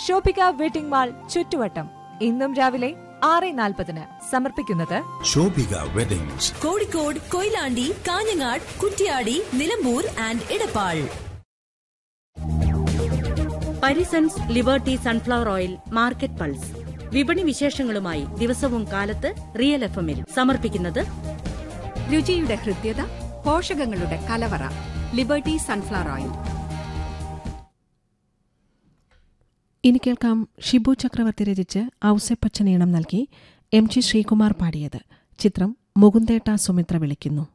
Shoppika wedding mall ചുറ്റുവട്ടം ഇന്നും രാവിലെ ആറ് നാൽപ്പതിന് സമർപ്പിക്കുന്നത് Shobhika weddings Kozhikode Koyilandy Kanhangad Kuttiady Nilambur and Edappal Parisons Liberty sunflower oil market pulse വിപണി വിശേഷങ്ങളുമായി ദിവസവും കാലത്ത് റിയൽ എഫ് എമ്മിൽ സമർപ്പിക്കുന്നത് രുചിയുടെ ഹൃദ്യത പോഷകങ്ങളുടെ കലവറ ലിബർട്ടി സൺഫ്ലവർ ഓയിൽ ഇനി കേൾക്കാം ഷിബു ചക്രവർത്തി രചിച്ച് ഔസേപ്പച്ചൻ ഈണം നൽകി എം ജി ശ്രീകുമാർ പാടിയത് ചിത്രം മുകുന്ദേട്ട സുമിത്ര വിളിക്കുന്നു